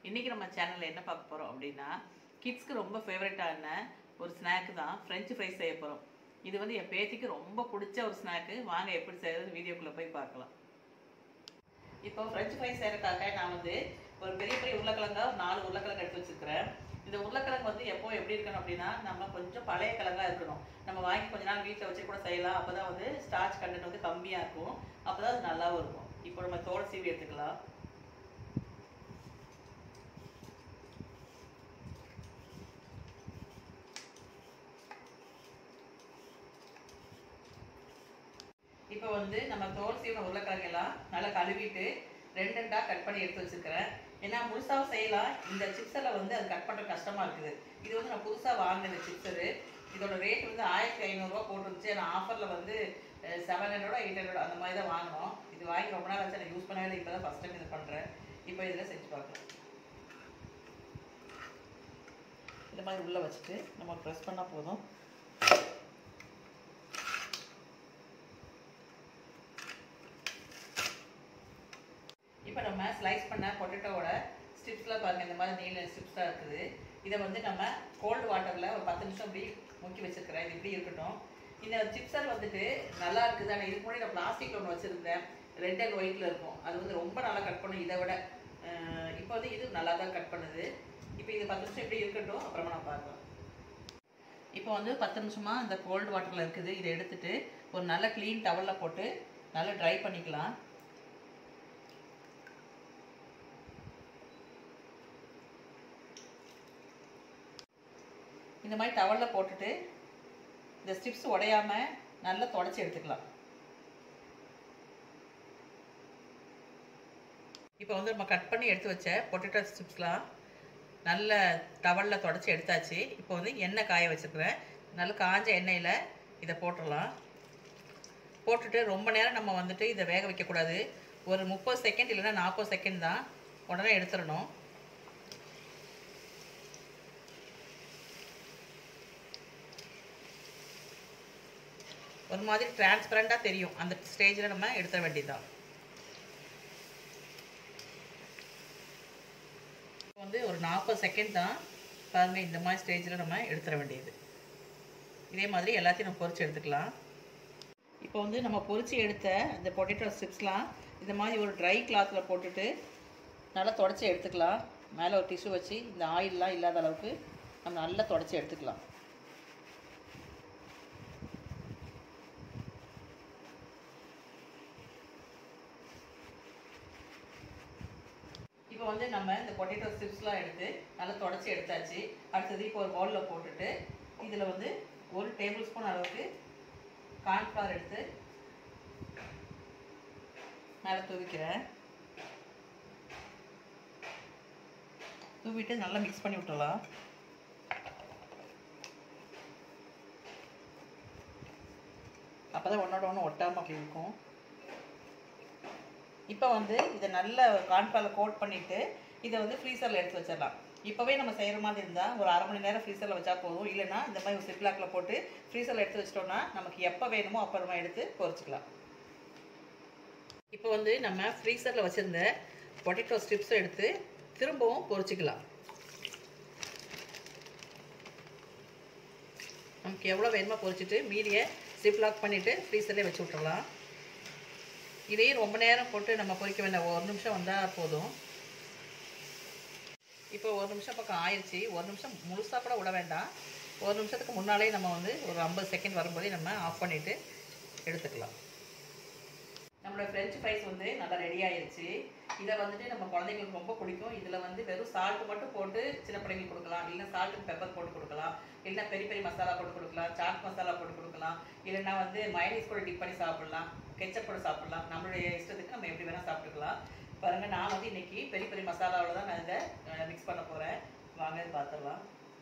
இன்றைக்கி நம்ம சேனலில் என்ன பார்க்க போகிறோம் அப்படின்னா கிட்ஸ்க்கு ரொம்ப ஃபேவரட்டான ஒரு ஸ்நாக்கு தான் ஃப்ரெஞ்சு ஃப்ரைஸ் செய்ய போகிறோம் இது வந்து என் பேத்திக்கு ரொம்ப பிடிச்ச ஒரு ஸ்நாக்கு வாங்க எப்படி செய்யறது வீடியோக்குள்ளே போய் பார்க்கலாம் இப்போ ஃப்ரெஞ்சு ஃப்ரைஸ் செய்யறதுக்காக நான் வந்து ஒரு பெரிய பெரிய உருளைக்கிழங்கா ஒரு நாலு உருளைக்கிழங்கு எடுத்து வச்சிருக்கிறேன் இந்த உருளைக்கிழங்கு வந்து எப்போ எப்படி இருக்கணும் அப்படின்னா நம்ம கொஞ்சம் பழைய கிழங்கா இருக்கணும் நம்ம வாங்கி கொஞ்ச நாள் வீட்டில் வச்சு கூட செய்யலாம் அப்போ தான் வந்து ஸ்டார்ச் கண்டென்ட் வந்து கம்மியாக இருக்கும் அப்போ தான் அது நல்லாவும் இருக்கும் இப்போ நம்ம தோல் சீவி எடுத்துக்கலாம் இப்போ வந்து நம்ம தோல் சீவன உருளைக்கிழங்கு எல்லாம் நல்லா கழுவிட்டு ரெண்டு ரெண்டாக கட் பண்ணி எடுத்து வச்சிருக்கிறேன் ஏன்னா முழுசாவும் செய்யலாம் இந்த சிப்ஸில் வந்து அது கட் பண்ணுற கஷ்டமாக இருக்குது இது வந்து நான் புதுசாக வாங்கின சிப்ஸரு இதோட ரேட் வந்து ஆயிரத்தி ஐநூறுரூவா போட்டுருந்துச்சு நான் ஆஃபரில் வந்து செவன் ஹண்ட்ரடோ எயிட் ஹண்ட்ரட் அந்த மாதிரி தான் வாங்கினோம் இது வாங்கி ரொம்ப நாள் வச்சு நான் யூஸ் பண்ணவே இல்லை இப்போ தான் ஃபஸ்ட் டைம் இது பண்ணுறேன் இப்போ இதில் செஞ்சு பார்க்கலாம் இந்த மாதிரி உள்ளே வச்சுட்டு நம்ம ப்ரெஸ் பண்ணால் போதும் இப்போ நம்ம ஸ்லைஸ் பண்ண பொட்டேட்டோவோட ஸ்டிப்ஸில் பாருங்கள் இந்த மாதிரி நீல ஸ்டிப்ஸாக இருக்குது இதை வந்து நம்ம கோல்டு வாட்டரில் ஒரு பத்து நிமிஷம் இப்படி முக்கி வச்சுருக்கிறேன் இது இப்படி இருக்கட்டும் இந்த சிப்ஸர் வந்துட்டு நல்லா இருக்குது ஆனால் இதுக்கு முன்னாடி நான் பிளாஸ்டிக் ஒன்று வச்சுருந்தேன் ரெட் அண்ட் ஒயிட்டில் இருக்கும் அது வந்து ரொம்ப நல்லா கட் பண்ணும் இதை விட இப்போ வந்து இது நல்லா தான் கட் பண்ணுது இப்போ இது பத்து நிமிஷம் இப்படி இருக்கட்டும் அப்புறமா நான் பார்க்கலாம் இப்போ வந்து பத்து நிமிஷமாக இந்த கோல்டு வாட்டரில் இருக்குது இதை எடுத்துட்டு ஒரு நல்ல க்ளீன் டவலில் போட்டு நல்லா ட்ரை பண்ணிக்கலாம் இந்த மாதிரி டவலில் போட்டுட்டு இந்த ஸ்டிப்ஸ் உடையாம நல்லா தொடச்சி எடுத்துக்கலாம் இப்போ வந்து நம்ம கட் பண்ணி எடுத்து வச்ச பொட்டேட்டோ ஸ்டிப்ஸ்லாம் நல்ல டவலில் தொடச்சி எடுத்தாச்சு இப்போ வந்து எண்ணெய் காய வச்சுருக்கிறேன் நல்ல காஞ்ச எண்ணெயில் இதை போட்டுடலாம் போட்டுட்டு ரொம்ப நேரம் நம்ம வந்துட்டு இதை வேக வைக்கக்கூடாது ஒரு முப்பது செகண்ட் இல்லைன்னா நாற்பது செகண்ட் தான் உடனே எடுத்துடணும் ஒரு மாதிரி டிரான்ஸ்பரண்டாக தெரியும் அந்த ஸ்டேஜில் நம்ம எடுத்த வேண்டியதுதான் வந்து ஒரு நாற்பது செகண்ட் தான் பாருங்கள் இந்த மாதிரி ஸ்டேஜில் நம்ம எடுத்துட வேண்டியது இதே மாதிரி எல்லாத்தையும் நம்ம பொறிச்சு எடுத்துக்கலாம் இப்போ வந்து நம்ம பொறிச்சு எடுத்த இந்த பொட்டேட்டோ ஸ்டிப்ஸ்லாம் இந்த மாதிரி ஒரு ட்ரை கிளாத்தில் போட்டுட்டு நல்லா தொடச்சி எடுத்துக்கலாம் மேலே ஒரு டிஷ்யூ வச்சு இந்த ஆயிலெலாம் இல்லாத அளவுக்கு நம்ம நல்லா தொடச்சி எடுத்துக்கலாம் இப்போ வந்து நம்ம இந்த பொட்டேட்டோ ஸ்டிப்ஸ்லாம் எடுத்து நல்லா தொடச்சி எடுத்தாச்சு அடுத்தது இப்போ ஒரு பவுலில் போட்டுட்டு இதில் வந்து ஒரு டேபிள் ஸ்பூன் அளவுக்கு கார்ன்ஃப்ளவர் எடுத்து மேலே தூவிக்கிறேன் தூவிட்டு நல்லா மிக்ஸ் பண்ணி விட்டுடலாம் அப்போ தான் ஒன்றோட ஒன்று ஒட்டாமல் அப்படி இருக்கும் இப்போ வந்து இதை நல்ல கான்ஃபாலில் கோட் பண்ணிவிட்டு இதை வந்து ஃப்ரீசரில் எடுத்து வச்சிடலாம் இப்போவே நம்ம செய்கிற மாதிரி இருந்தால் ஒரு அரை மணி நேரம் ஃப்ரீசரில் வச்சா போதும் இல்லைன்னா இந்த மாதிரி ஒரு சிப்லாக்கில் போட்டு ஃப்ரீசரில் எடுத்து வச்சிட்டோம்னா நமக்கு எப்போ வேணுமோ அப்போ நம்ம எடுத்து பொரிச்சிக்கலாம் இப்போ வந்து நம்ம ஃப்ரீசரில் வச்சுருந்த பொட்டேட்டோ ஸ்ட்ரிப்ஸை எடுத்து திரும்பவும் பொரிச்சிக்கலாம் நமக்கு எவ்வளோ வேணுமோ பொரிச்சிட்டு மீதியை சிப்லாக் பண்ணிவிட்டு ஃப்ரீசர்லேயே வச்சு விட்டுறலாம் இதையும் ரொம்ப நேரம் போட்டு நம்ம பொரிக்க வேண்டாம் ஒரு நிமிஷம் வந்தால் போதும் இப்போ ஒரு நிமிஷம் பக்கம் ஆயிடுச்சு ஒரு நிமிஷம் முழுசாக கூட விட வேண்டாம் ஒரு நிமிஷத்துக்கு முன்னாலே நம்ம வந்து ஒரு ஐம்பது செகண்ட் வரும்போதே நம்ம ஆஃப் பண்ணிவிட்டு எடுத்துக்கலாம் நம்மளோட ஃப்ரெஞ்ச் ஃப்ரைஸ் வந்து நல்லா ரெடி ஆயிடுச்சு இதை வந்துட்டு நம்ம குழந்தைங்களுக்கு ரொம்ப பிடிக்கும் இதில் வந்து வெறும் சால்ட் மட்டும் போட்டு சின்ன பிள்ளைங்களுக்கு கொடுக்கலாம் இல்லைன்னா சால்ட் பெப்பர் போட்டு கொடுக்கலாம் இல்லைன்னா பெரிய பெரிய மசாலா போட்டு கொடுக்கலாம் சாட் மசாலா போட்டு கொடுக்கலாம் இல்லைன்னா வந்து மயனீஸ் கூட டிப் பண்ணி சாப்பிடலாம் கெச்சப் கூட சாப்பிடலாம் நம்மளுடைய இஷ்டத்துக்கு நம்ம எப்படி வேணால் சாப்பிட்டுக்கலாம் பாருங்கள் நான் வந்து இன்னைக்கு பெரிய பெரிய மசாலாவில் தான் நான் இதை மிக்ஸ் பண்ண போகிறேன் வாங்க இது பார்த்துடலாம்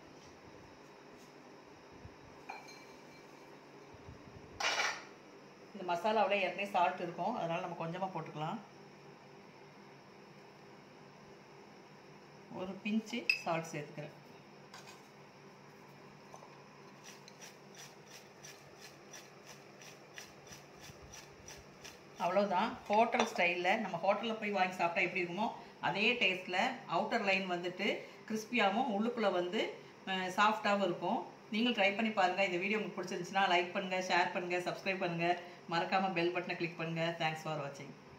இந்த மசாலாவில் ஏற்கனவே சால்ட் இருக்கும் அதனால் நம்ம கொஞ்சமாக போட்டுக்கலாம் ஒரு பிஞ்சு சால்ட் சேர்த்துக்கிறேன் அவ்வளோதான் ஹோட்டல் ஸ்டைலில் நம்ம ஹோட்டலில் போய் வாங்கி சாப்பிட்டா எப்படி இருக்குமோ அதே டேஸ்ட்டில் அவுட்டர் லைன் வந்துட்டு கிறிஸ்பியாகவும் உள்ளுக்குள்ளே வந்து சாஃப்டாகவும் இருக்கும் நீங்கள் ட்ரை பண்ணி பாருங்கள் இந்த வீடியோ உங்களுக்கு பிடிச்சிருந்துச்சுன்னா லைக் பண்ணுங்கள் ஷேர் பண்ணுங்கள் சப்ஸ்கிரைப் பண்ணுங்கள் மறக்காமல் பெல் பட்டனை கிளிக் பண்ணுங்கள் தேங்க்ஸ் ஃபார் வாட்சிங்